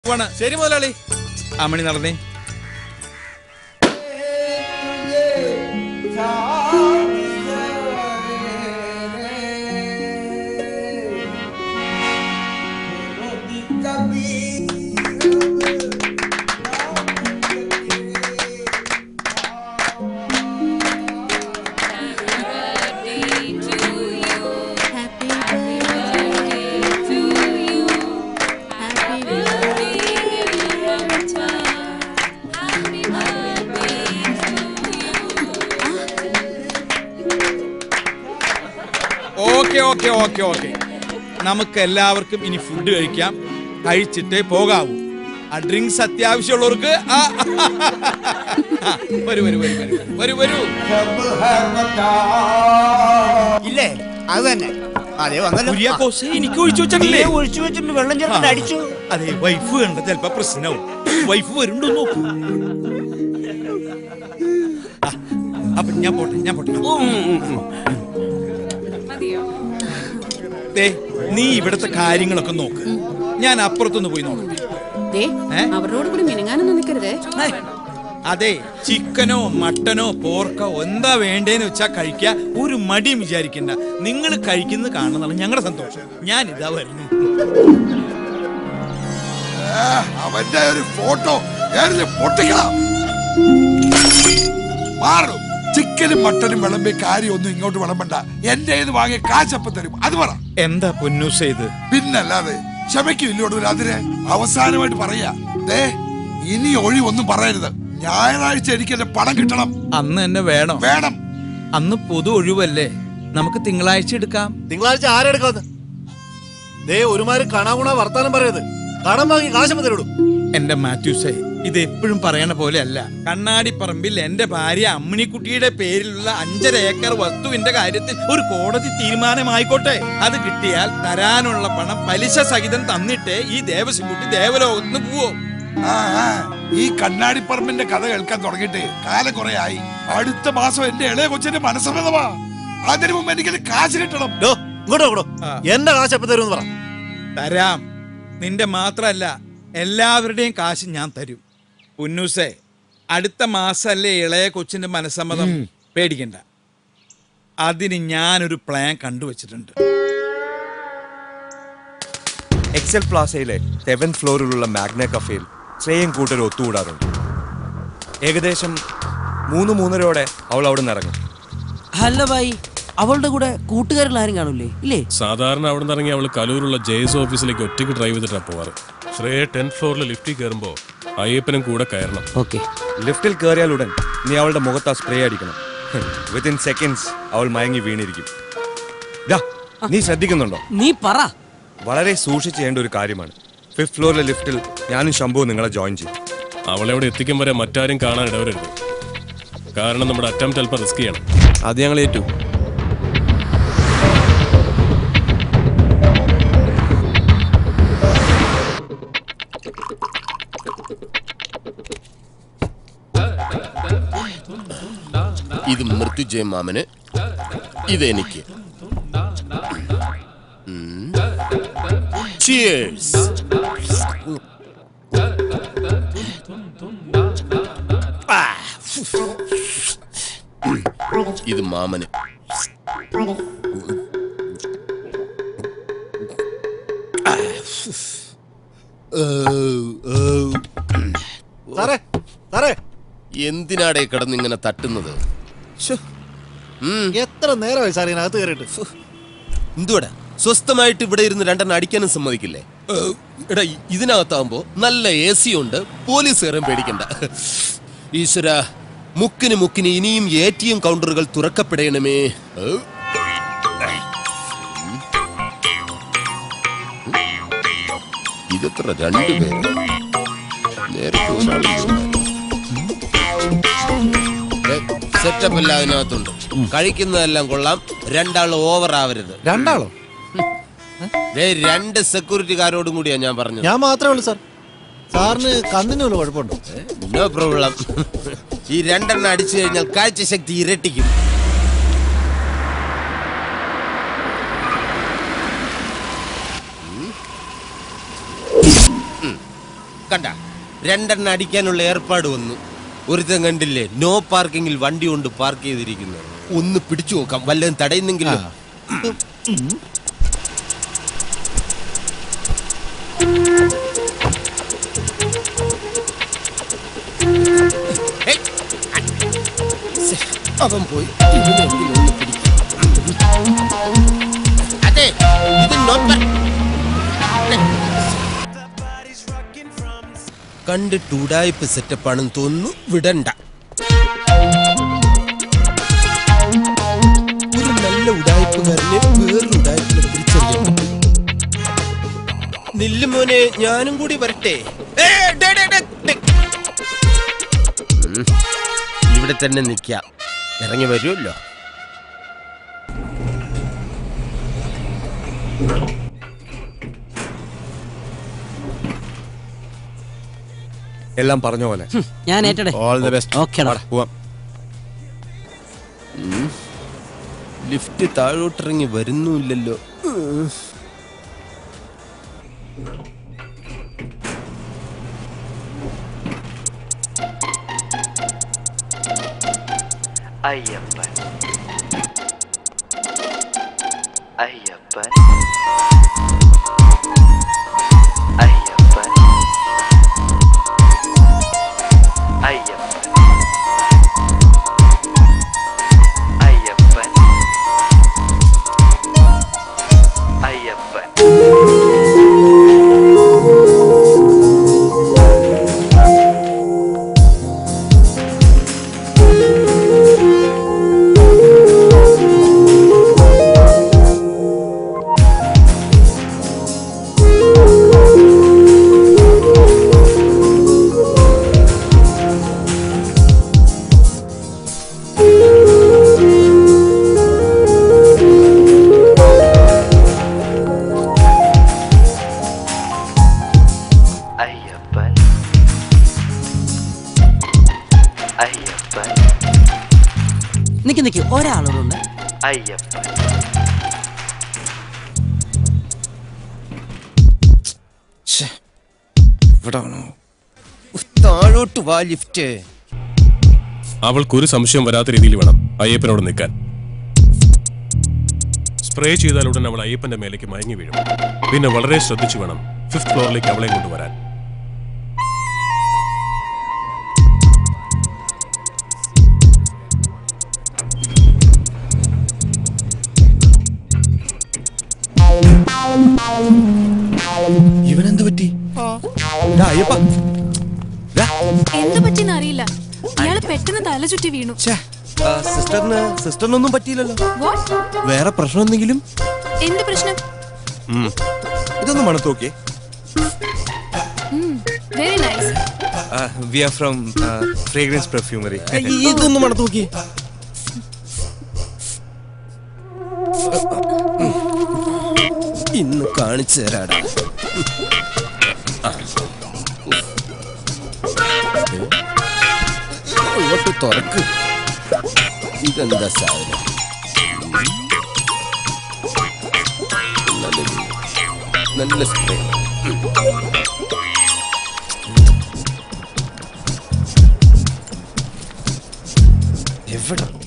പോവാണ് ശരി മുതലാളി അമ്മണി നടന്നേ Happy birthday to you. Happy birthday, dear Amita. Happy birthday okay okay okay okay നമുക്ക് എല്ലാവർക്കും ഇനി ഫുഡ് കഴിക്കാം കഴിച്ചിട്ടേ പോകാവൂ ആ ഡ്രിങ്ക്സ് അത്യാവശ്യമുള്ളവർക്ക് ആ, ആ, വരൂ വരൂ വരൂ വരൂ വരൂ വരൂ ഇല്ലേ അത് തന്നെ അതെ വന്നല്ലോ കുര്യാക്കോസ് എനിക്ക് ഒഴിച്ചു വെച്ചിട്ടില്ലേ നീ ഒഴിച്ചു വെച്ചിട്ട് വെള്ളം ചേർത്തിട്ട് അടിച്ചു അതെ വൈഫ് കണ്ട ചിലപ്പോ പ്രശ്നവും വൈഫ് വരുന്നുണ്ടോ നോക്കൂ ആ, അപ്പൊ ഞാൻ പോട്ടെ ഞാൻ പോട്ടെ ദേ, നീ ഇവിടുത്തെ കാര്യങ്ങളൊക്കെ നോക്ക് ഞാൻ അപ്പുറത്തൊന്ന് പോയി നോക്കട്ടെ ദേ, ഏ? അവരോട് കൂടി മിനുങ്ങാനൊന്നും നിൽക്കരുതേ ഏ, അതെ ചിക്കനോ മട്ടനോ പോർക്കോ എന്താ വേണ്ടേന്ന് വെച്ചാ കഴിക്കുക ഒരു മടിയും വിചാരിക്കണ്ട നിങ്ങൾ കഴിക്കുന്നത് കാണുന്നതാണ് ഞങ്ങളുടെ സന്തോഷം ഞാൻ ഇതാ വരുന്നു ആ, അവന്റെ ഒരു ഫോട്ടോ ഞാനിത് പൊട്ടിക്കണം മാറും ചിക്കനും മട്ടനും വിളമ്പി കാര്യമൊന്നും ഇങ്ങോട്ട് വിളമ്പണ്ട എന്റെ ഇത് വാങ്ങിയ കാശപ്പം തരും അത് പറ എന്താ പൊന്നൂസ ഇത് പിന്നല്ലാതെ ക്ഷമയ്ക്കില്ലോട് അതിന് അവസാനമായിട്ട് പറയാ ദേ ഇനി ഒഴിവൊന്നും പറയരുത് ഞായറാഴ്ച എനിക്ക് എന്റെ പണം കിട്ടണം അന്ന് എന്നെ വേണോ വേണം അന്ന് പൊതു ഒഴിവല്ലേ നമുക്ക് തിങ്കളാഴ്ച എടുക്കാം തിങ്കളാഴ്ച ആരെടുക്കാന്ന് ദേ ഒരുമാതിരി കണാകുണ വർത്താനം പറയരുത് കടം വാങ്ങി കാശപ്പം തരുള്ളൂ എന്റെ മാത്യൂസേ ഇത് എപ്പോഴും പറയണ പോലെ അല്ല കണ്ണാടിപ്പറമ്പിൽ എന്റെ ഭാര്യ അമ്മിണിക്കുട്ടിയുടെ പേരിലുള്ള അഞ്ചര ഏക്കർ വസ്തുവിന്റെ കാര്യത്തിൽ ഒരു കോടതി തീരുമാനമായിക്കോട്ടെ അത് കിട്ടിയാൽ തരാനുള്ള പണം പലിശ സഹിതം തന്നിട്ടേ ഈ ദേവസ്വംകുട്ടി ദേവലോകത്തിന് പോവോ ആ ആ, ഈ കണ്ണാടിപ്പറമ്പിന്റെ കഥ കേൾക്കാൻ തുടങ്ങിയിട്ട് കാലം കുറെ ആയി അടുത്ത മാസം എന്റെ ഇളയ കൊച്ചിന്റെ മനസ്സമ്മതമാ അതിനു മുമ്പ് എനിക്കത് കാശ് കിട്ടണം ഡോ ഇങ്ങോട്ടോ ഇങ്ങോട്ടോ ആ. എന്റെ കാശപ്പം തരുമെന്ന് പറ തരാം നിന്റെ മാത്രല്ല എല്ലാവരുടെയും കാശ് ഞാൻ തരും പുന്നൂസേ അടുത്ത മാസല്ലേ ഇളയ കൊച്ചിന്റെ മനസ്സമ്മതം പേടിക്കണ്ട അതിന് ഞാനൊരു പ്ലാൻ കണ്ടുവച്ചിട്ടുണ്ട് എക്സൽ പ്ലാസയിലെ സെവൻ ഫ്ലോറിലുള്ള മാഗ്ന കഫേയിൽ ശ്രേയം കൂട്ടർ ഒത്തുകൂടാറുണ്ട് ഏകദേശം മൂന്ന് മൂന്നരയോടെ അവൾ അവിടെ നിന്ന് ഇറങ്ങും അല്ല ഭായി അവളുടെ കൂടെ കൂട്ടുകാരിൽ ആരും കാണൂലേ ഇല്ലേ സാധാരണ അവിടെ നിന്ന് ഇറങ്ങി അവൾ കലൂരുള്ള ജെയ്സ് ഓഫീസിലേക്ക് ഒറ്റയ്ക്ക് ഡ്രൈവ് ചെയ്തിട്ടാണ് പോവാറ് ശ്രേയ ടെൻത്ത് ഫ്ലോറിൽ ലിഫ്റ്റിൽ കയറുമ്പോൾ അയ്യപ്പനും കൂടെ കയറണം ഓക്കെ ലിഫ്റ്റിൽ കയറിയാൽ ഉടൻ നീ അവളുടെ മുഖത്ത് ആ സ്പ്രേ അടിക്കണം വിത്തിൻ സെക്കൻഡ്സ് അവൾ മയങ്ങി വീണിരിക്കും ദാ, നീ ശ്രദ്ധിക്കുന്നുണ്ടോ നീ പറ വളരെ സൂക്ഷിച്ച് ചെയ്യേണ്ട ഒരു കാര്യമാണ് ഫിഫ്ത് ഫ്ലോറിലെ ലിഫ്റ്റിൽ ഞാനും ശംഭുവും നിങ്ങളെ ജോയിൻ ചെയ്യും അവളെ അവിടെ എത്തിക്കും വരെ മറ്റാരും കാണാൻ ഇടവരരുത് കാരണം നമ്മുടെ അറ്റംപ്റ്റ് അല്പം റിസ്ക് ചെയ്യണം അത് ഞങ്ങൾ ഏറ്റു ഇത് മൃത്യുജയ മാമന് ഇതെനിക്ക് ഉം. Cheers. ആ. ഇത് മാമന് ആ. ഓ, ഓ. സാറേ സാറേ എന്തിനാടേ കിടന്നിങ്ങനെ തട്ടുന്നത് എത്ര നേരമായി സാർ ഇതിനകത്ത് കയറിയിട്ട് എന്തുവാടാ സ്വസ്ഥമായിട്ട് ഇവിടെ ഇരുന്ന് രണ്ടെണ്ണം അടിക്കാനും സമ്മതിക്കില്ലേ ഏ, എടാ ഇ- ഇതിനകത്താവുമ്പോ നല്ല എ സി ഉണ്ട് പോലീസുകാരൻ പേടിക്കണ്ട ഈശ്വര മുക്കിന് മുക്കിന് ഇനിയും എ ടി എം കൗണ്ടറുകൾ തുറക്കപ്പെടണമേ ഏ. ഇതെത്ര രണ്ടുപേര് നേരത്തെ സെറ്റപ്പ് എല്ലാം അതിനകത്തുണ്ട് കഴിക്കുന്നതെല്ലാം കൊള്ളാം രണ്ടാൾ ഓവർ ആവരുത് രണ്ടാളോ ദേ, രണ്ട് സെക്യൂരിറ്റിക്കാരോടും കൂടിയാ ഞാൻ പറഞ്ഞത് ഞാൻ മാത്രമേ ഉള്ളൂ സാർ സാറിന് കന്നിന് വല്ല കുഴപ്പമുണ്ടോ നോ പ്രോബ്ലം ഈ രണ്ടെണ്ണം അടിച്ചു കഴിഞ്ഞാൽ കാഴ്ചശക്തി ഇരട്ടിക്കും കണ്ട രണ്ടെണ്ണം അടിക്കാനുള്ള ഏർപ്പാട് വന്നു ഒരുത്തൻ കണ്ടില്ലേ നോ പാർക്കിങ്ങിൽ വണ്ടി കൊണ്ട് പാർക്ക് ചെയ്തിരിക്കുന്നത് ഒന്ന് പിടിച്ചു നോക്കാം വല്ലതും തടയുന്നെങ്കിലും ഏയ്, ശ്ശെ, അവൻ പോയി ഇവനെങ്കിലും ഒന്ന് പിടിക്കാം. അതെ ഇത് നോട്ട് കണ്ടിട്ട് ഉടായ്പ സെറ്റപ്പാണെന്ന് തോന്നുന്നു വിടണ്ട ഒരു നല്ല ഉടായ്പുകാരനെ വേറൊരു ഉടായ്പിനെ തിരിച്ചറിയാൻ പറ്റും നില്ല് മോനെ ഞാനും കൂടി വരട്ടെ ഏ, ഡേ, ഡേ, ഡേ, ഡേ. ഉം, ഇവിടെ തന്നെ നിൽക്കാം ഇറങ്ങി വരുമല്ലോ എല്ലാം പറഞ്ഞ പോലെ ഞാൻ ഏറ്റടെ ഓൾ ദ ബെസ്റ്റ് ഓക്കേടാ പോവാം ലിഫ്റ്റ് താഴോട്ടിറങ്ങി വരുന്നുമില്ലല്ലോ അയ്യപ്പൻ അയ്യപ്പൻ അയ്യപ്പൻ അയ്യപ്പൻ അയ്യപ്പൻ അയ്യപ്പൻ അയ്യപ്പൻ അയ്യപ്പൻ നിക്ക് നിക്ക് ഒരാളോടുണ്ട് അയ്യപ്പൻ ഇവിടാണോ താഴോട്ട് വാ ലിഫ്റ്റ് അവൾക്കൊരു സംശയം വരാത്ത രീതിയിൽ വേണം അയ്യപ്പനോട് നിൽക്കാൻ സ്പ്രേ ചെയ്താൽ ഉടൻ അവൾ അയ്യപ്പന്റെ മേലേക്ക് മയങ്ങി വീഴും പിന്നെ വളരെ ശ്രദ്ധിച്ചു വേണം ഫിഫ്ത് ഫ്ലോറിലേക്ക് അവളെ കൊണ്ടുവരാൻ ഇവനെന്ത് പറ്റി ഡാ, അയ്യപ്പ ഡാ, എന്ത് പറ്റിന്ന് അറിയില്ല ഇയാള് പെട്ടെന്ന് തല ചുറ്റി വീണു ഛേ, ആ, സിസ്റ്ററിന് സിസ്റ്ററിനൊന്നും പറ്റിയില്ലല്ലോ വാട്ട് വേറെ പ്രശ്നം എന്തെങ്കിലും എന്ത് പ്രശ്നം ഇതൊന്ന് മണത്ത് നോക്കിയേ very nice we are from fragrance perfumery ഇതൊന്ന് മണത്ത് നോക്കി ഇന്ന് കാണിച്ചു തരാടാ അങ്ങോട്ട് തുറക്ക് ഇതെന്താ സാധനം നല്ലത്. നല്ല സ്പ്രേ എവിടെ